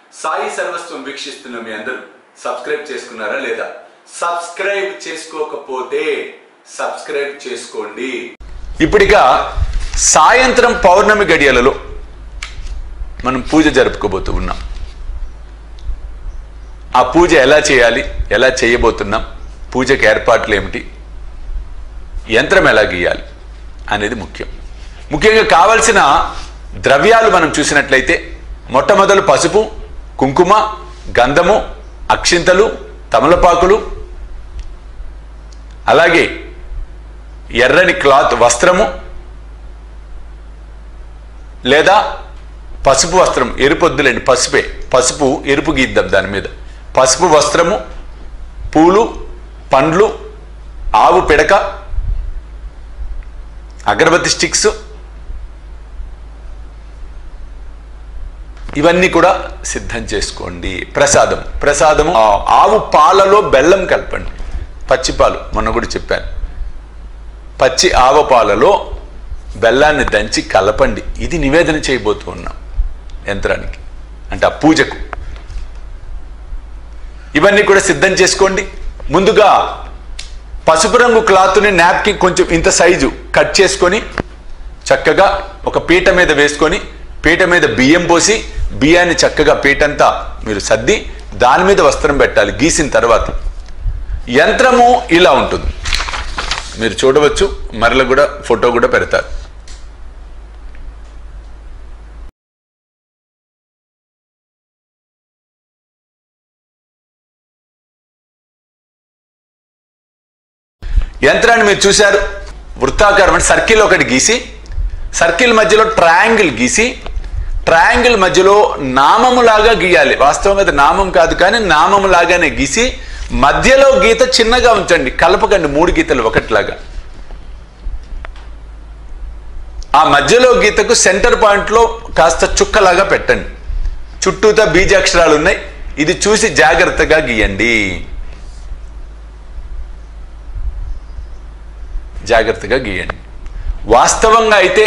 సాయి సర్వస్వం వీక్షిస్తున్న మీ అందరూ సబ్స్క్రైబ్ చేసుకున్నారా లేదా సబ్స్క్రైబ్ చేసుకోకపోతే సబ్స్క్రైబ్ చేసుకోండి ఇప్పుడిక సాయంత్రం పౌర్ణమి గడియలలో మనం పూజ జరుపుకోబోతూ ఉన్నాం ఆ పూజ ఎలా చేయాలి ఎలా చేయబోతున్నాం పూజకి ఏర్పాట్లు ఏమిటి యంత్రం ఎలా గీయాలి అనేది ముఖ్యం ముఖ్యంగా కావలసిన ద్రవ్యాలు మనం చూసినట్లయితే మొట్టమొదలు పసుపు కుంకుమ గంధము అక్షింతలు తమలపాకులు అలాగే ఎర్రని క్లాత్ వస్త్రము లేదా పసుపు వస్త్రం ఎరుపొద్దులేండి పసుపే పసుపు ఎరుపు గీద్దాం దాని మీద పసుపు వస్త్రము పూలు పండ్లు ఆవు పిడక అగరబత్తి స్టిక్స్ ఇవన్నీ కూడా సిద్ధం చేసుకోండి ప్రసాదం ప్రసాదము ఆ ఆవు పాలలో బెల్లం కలపండి పచ్చి పాలు మొన్న కూడా చెప్పాను పచ్చి ఆవ పాలలో బెల్లాన్ని దంచి కలపండి ఇది నివేదన చేయబోతూ ఉన్నాం యంత్రానికి అంటే ఆ పూజకు ఇవన్నీ కూడా సిద్ధం చేసుకోండి ముందుగా పసుపు రంగు క్లాత్ని నాప్కిన్ కొంచెం ఇంత సైజు కట్ చేసుకొని చక్కగా ఒక పీట మీద వేసుకొని పీట మీద బియ్యం పోసి బియ్యాన్ని చక్కగా పీటంతా మీరు సర్ది దాని మీద వస్త్రం పెట్టాలి గీసిన తర్వాత యంత్రము ఇలా ఉంటుంది మీరు చూడవచ్చు మరల కూడా ఫోటో కూడా పెడతారు యంత్రాన్ని మీరు చూశారు వృత్తాకారం అంటే సర్కిల్ ఒకటి గీసి సర్కిల్ మధ్యలో ట్రయాంగిల్ గీసి ట్రయాంగిల్ మధ్యలో నామములాగా గీయాలి వాస్తవంగా అది నామం కాదు కానీ నామము లాగానే గీసి మధ్యలో గీత చిన్నగా ఉంచండి కలపకండి మూడు గీతలు ఒకటిలాగా ఆ మధ్యలో గీతకు సెంటర్ పాయింట్లో కాస్త చుక్కలాగా పెట్టండి చుట్టూతా బీజాక్షరాలు ఉన్నాయి ఇది చూసి జాగ్రత్తగా గీయండి జాగ్రత్తగా గీయండి వాస్తవంగా అయితే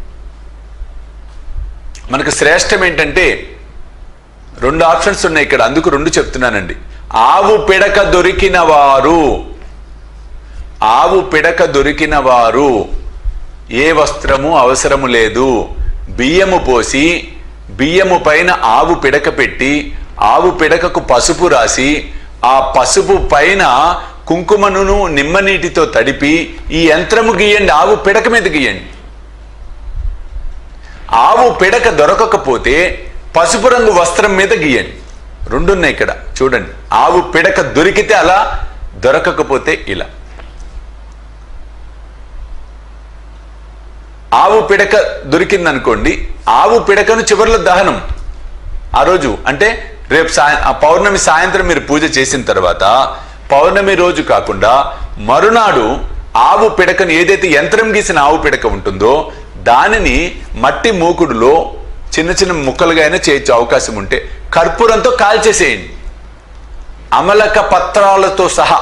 మనకు శ్రేష్టం ఏంటంటే రెండు ఆప్షన్స్ ఉన్నాయి ఇక్కడ అందుకు రెండు చెప్తున్నానండి ఆవు పిడక దొరికిన వారు ఆవు పిడక దొరికిన వారు ఏ వస్త్రము అవసరము లేదు బియ్యము పోసి బియ్యము పైన ఆవు పిడక పెట్టి ఆవు పిడకకు పసుపు రాసి ఆ పసుపు పైన కుంకుమను నిమ్మ నీటితో తడిపి ఈ యంత్రము గీయండి ఆవు పిడక మీద గీయండి ఆవు పిడక దొరకకపోతే పసుపు రంగు వస్త్రం మీద గీయండి రెండున్నాయి ఇక్కడ చూడండి ఆవు పిడక దొరికితే అలా దొరకకపోతే ఇలా ఆవు పిడక దొరికిందనుకోండి ఆవు పిడకను చివరిలో దహనం ఆ రోజు అంటే రేపు సాయ ఆ పౌర్ణమి సాయంత్రం మీరు పూజ చేసిన తర్వాత పౌర్ణమి రోజు కాకుండా మరునాడు ఆవు పిడకను ఏదైతే యంత్రం గీసిన ఆవు పిడక ఉంటుందో దానిని మట్టి మూకుడులో చిన్న చిన్న ముక్కలుగా అయినా చేయొచ్చు అవకాశం ఉంటే కర్పూరంతో కాల్చేసేయండి అమలక పత్రాలతో సహా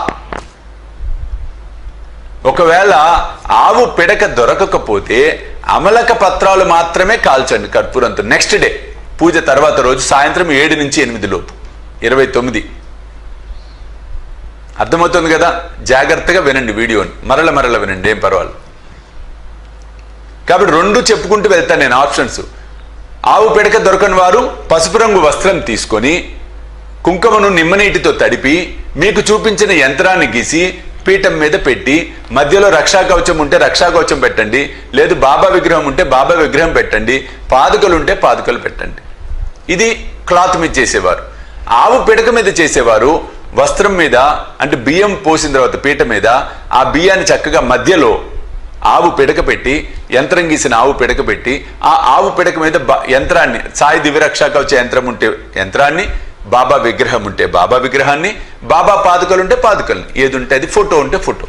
ఒకవేళ ఆవు పిడక దొరకకపోతే అమలక పత్రాలు మాత్రమే కాల్చండి కర్పూరంతో నెక్స్ట్ డే పూజ తర్వాత రోజు సాయంత్రం ఏడు నుంచి ఎనిమిది లోపు ఇరవై తొమ్మిది అర్థమవుతుంది కదా జాగ్రత్తగా వినండి వీడియోని మరల మరల వినండి ఏం పర్వాలేదు కాబట్టి రెండు చెప్పుకుంటూ వెళ్తాను నేను ఆప్షన్స్ ఆవు పిడక దొరకని వారు పసుపు రంగు వస్త్రం తీసుకొని కుంకుమను నిమ్మనీటితో తడిపి మీకు చూపించిన యంత్రాన్ని గీసి పీఠం మీద పెట్టి మధ్యలో రక్షా కవచం ఉంటే రక్షా కవచం పెట్టండి లేదు బాబా విగ్రహం ఉంటే బాబా విగ్రహం పెట్టండి పాదుకలు ఉంటే పాదుకలు పెట్టండి ఇది క్లాత్ మీద చేసేవారు ఆవు పిడక మీద చేసేవారు వస్త్రం మీద అంటే బియ్యం పోసిన తర్వాత పీట మీద ఆ బియ్యాన్ని చక్కగా మధ్యలో ఆవు పిడక పెట్టి యంత్రం గీసిన ఆవు పిడక పెట్టి ఆ ఆవు పిడక మీద బ- యంత్రాన్ని సాయి దివ్యరక్షా కవచ యంత్రం ఉంటే యంత్రాన్ని బాబా విగ్రహం ఉంటే బాబా విగ్రహాన్ని బాబా పాదుకలు ఉంటే పాదుకల్ని ఏది ఉంటే అది ఫోటో ఉంటే ఫోటో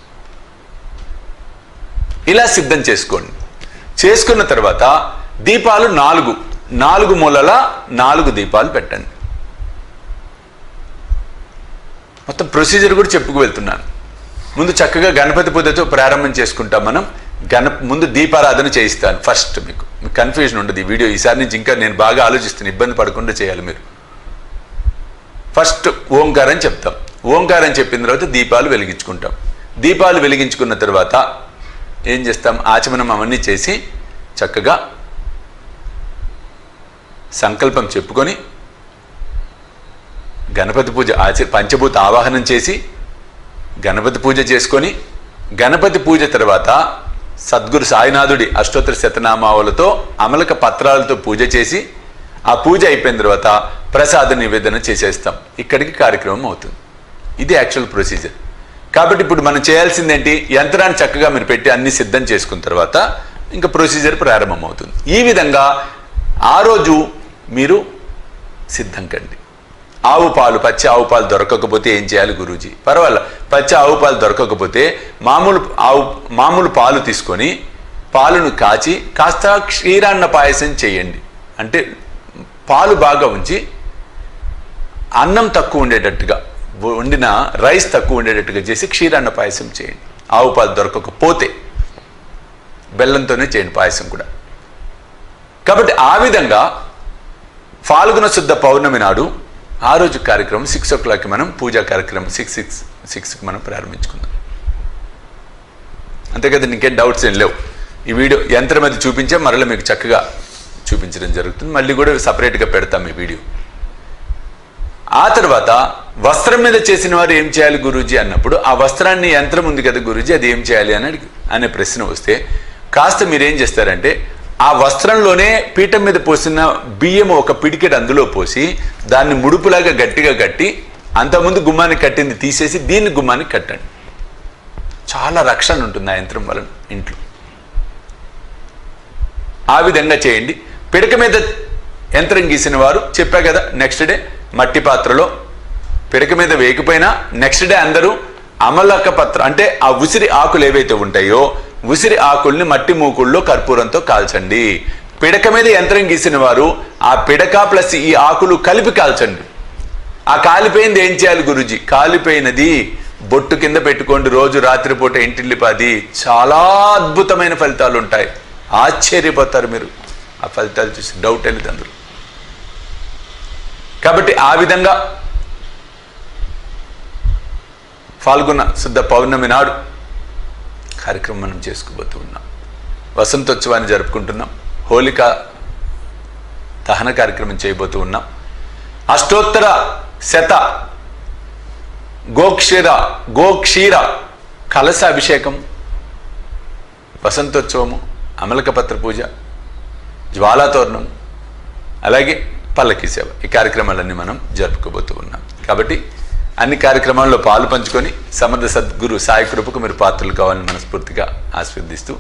ఇలా సిద్ధం చేసుకోండి చేసుకున్న తర్వాత దీపాలు నాలుగు నాలుగు మూలల నాలుగు దీపాలు పెట్టండి మొత్తం ప్రొసీజర్ కూడా చెప్పుకు వెళ్తున్నాను ముందు చక్కగా గణపతి పూజతో ప్రారంభం చేసుకుంటాం మనం గణ ముందు దీపారాధన చేయిస్తాను ఫస్ట్ మీకు మీకు కన్ఫ్యూజన్ ఉండదు ఈ వీడియో ఈసారి నుంచి ఇంకా నేను బాగా ఆలోచిస్తాను ఇబ్బంది పడకుండా చేయాలి మీరు ఫస్ట్ ఓంకారం చెప్తాం ఓంకారం చెప్పిన తర్వాత దీపాలు వెలిగించుకుంటాం దీపాలు వెలిగించుకున్న తర్వాత ఏం చేస్తాం ఆచమనం అవన్నీ చేసి చక్కగా సంకల్పం చెప్పుకొని గణపతి పూజ ఆచ పంచభూత ఆవాహనం చేసి గణపతి పూజ చేసుకొని గణపతి పూజ తర్వాత సద్గురు సాయినాథుడి అష్టోత్తర శతనామావులతో అమలక పత్రాలతో పూజ చేసి ఆ పూజ అయిపోయిన తర్వాత ప్రసాద నివేదన చేసేస్తాం ఇక్కడికి కార్యక్రమం అవుతుంది ఇది యాక్చువల్ ప్రొసీజర్ కాబట్టి ఇప్పుడు మనం చేయాల్సింది ఏంటి యంత్రాన్ని చక్కగా మీరు పెట్టి అన్ని సిద్ధం చేసుకున్న తర్వాత ఇంకా ప్రొసీజర్ ప్రారంభం అవుతుంది ఈ విధంగా ఆ రోజు మీరు సిద్ధం కండి ఆవు పాలు పచ్చి ఆవు పాలు దొరకకపోతే ఏం చేయాలి గురూజీ పర్వాలేదు పచ్చి ఆవు పాలు దొరకకపోతే మామూలు ఆవు మామూలు పాలు తీసుకొని పాలను కాచి కాస్త క్షీరాన్న పాయసం చేయండి అంటే పాలు బాగా ఉంచి అన్నం తక్కువ ఉండేటట్టుగా వండిన రైస్ తక్కువ ఉండేటట్టుగా చేసి క్షీరాన్న పాయసం చేయండి ఆవు పాలు దొరకకపోతే బెల్లంతోనే చేయండి పాయసం కూడా కాబట్టి ఆ విధంగా ఫాల్గుణ శుద్ధ పౌర్ణమి నాడు ఆ రోజు కార్యక్రమం సిక్స్ ఓ క్లాక్కి మనం పూజా కార్యక్రమం సిక్స్ సిక్స్ సిక్స్కి మనం ప్రారంభించుకుందాం అంతే కదా నీకేం డౌట్స్ ఏం లేవు ఈ వీడియో యంత్రం అది చూపించే మరలా మీకు చక్కగా చూపించడం జరుగుతుంది మళ్ళీ కూడా సపరేట్గా పెడతాం ఈ వీడియో ఆ తర్వాత వస్త్రం మీద చేసిన వారు ఏం చేయాలి గురూజీ అన్నప్పుడు ఆ వస్త్రాన్ని యంత్రం ఉంది కదా గురూజీ అది ఏం చేయాలి అని అడిగి అనే ప్రశ్న వస్తే కాస్త మీరేం చేస్తారంటే ఆ వస్త్రంలోనే పీఠం మీద పోసిన బియ్యం ఒక పిడికెట్ అందులో పోసి దాన్ని ముడుపులాగా గట్టిగా కట్టి అంతకుముందు గుమ్మానికి కట్టింది తీసేసి దీన్ని గుమ్మానికి కట్టండి చాలా రక్షణ ఉంటుంది ఆ యంత్రం వలన ఇంట్లో ఆ విధంగా చేయండి పిడక మీద యంత్రం గీసిన వారు చెప్పా కదా నెక్స్ట్ డే మట్టి పాత్రలో పిడక మీద వేయకపోయినా నెక్స్ట్ డే అందరూ అమలక పత్ర అంటే ఆ ఉసిరి ఆకులు ఏవైతే ఉంటాయో ఉసిరి ఆకుల్ని మట్టి మూకుల్లో కర్పూరంతో కాల్చండి పిడక మీద యంత్రం గీసిన వారు ఆ పిడక ప్లస్ ఈ ఆకులు కలిపి కాల్చండి ఆ కాలిపోయింది ఏం చేయాలి గురుజీ కాలిపోయినది బొట్టు కింద పెట్టుకోండి రోజు రాత్రిపూట ఇంటిల్లిపాది చాలా అద్భుతమైన ఫలితాలు ఉంటాయి ఆశ్చర్యపోతారు మీరు ఆ ఫలితాలు చూసి డౌట్ వెళ్ళదు అందరూ కాబట్టి ఆ విధంగా పాల్గొన్న శుద్ధ పౌర్ణమి నాడు కార్యక్రమం మనం చేసుకోబోతూ ఉన్నాం వసంతోత్సవాన్ని జరుపుకుంటున్నాం హోలిక దహన కార్యక్రమం చేయబోతూ ఉన్నాం అష్టోత్తర శత గోక్షీర గోక్షీర కలశ అభిషేకం వసంతోత్సవము అమలకపత్ర పూజ జ్వాలాతోరణం అలాగే పల్లకి సేవ ఈ కార్యక్రమాలన్నీ మనం జరుపుకోబోతూ ఉన్నాం కాబట్టి అన్ని కార్యక్రమాల్లో పాలు పంచుకొని సమర్థ సద్గురు సాయి కృపకు మీరు పాత్రలు కావాలని మనస్ఫూర్తిగా ఆస్వాదిస్తూ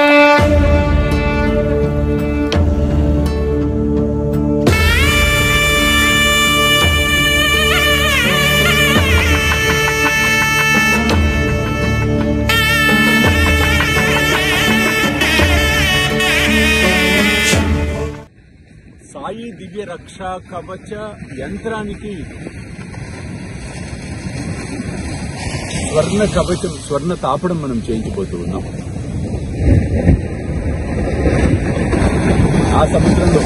సాయి దివ్య రక్ష కవచ యంత్రానికి స్వర్ణ కవచం స్వర్ణ తాపడం మనం చేయించబోతూ ఉన్నాం ఆ సముద్రంలో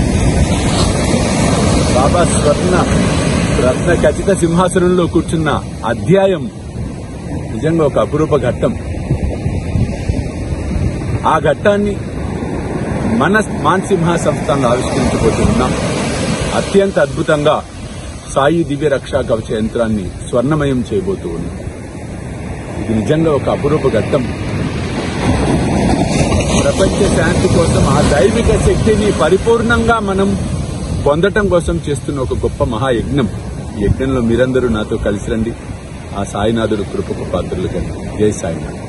బాబా స్వర్ణ రత్న ఖచ్చిత సింహాసనంలో కూర్చున్న అధ్యాయం నిజంగా ఒక అపురూప ఘట్టం ఆ ఘట్టాన్ని మన మాన్సింహ సంస్థను ఆవిష్కరించబోతున్నాం అత్యంత అద్భుతంగా సాయి దివ్య రక్షా కవచ యంత్రాన్ని స్వర్ణమయం చేయబోతూ ఉన్నాం ఇది నిజంగా ఒక అపురూప ఘట్టం ప్రపంచ శాంతి కోసం ఆ దైవిక శక్తిని పరిపూర్ణంగా మనం పొందటం కోసం చేస్తున్న ఒక గొప్ప మహాయజ్ఞం ఈ యజ్ఞంలో మీరందరూ నాతో కలిసి రండి ఆ సాయినాథుడు కృపకు పాత్రలు కండి జై సాయినాథ్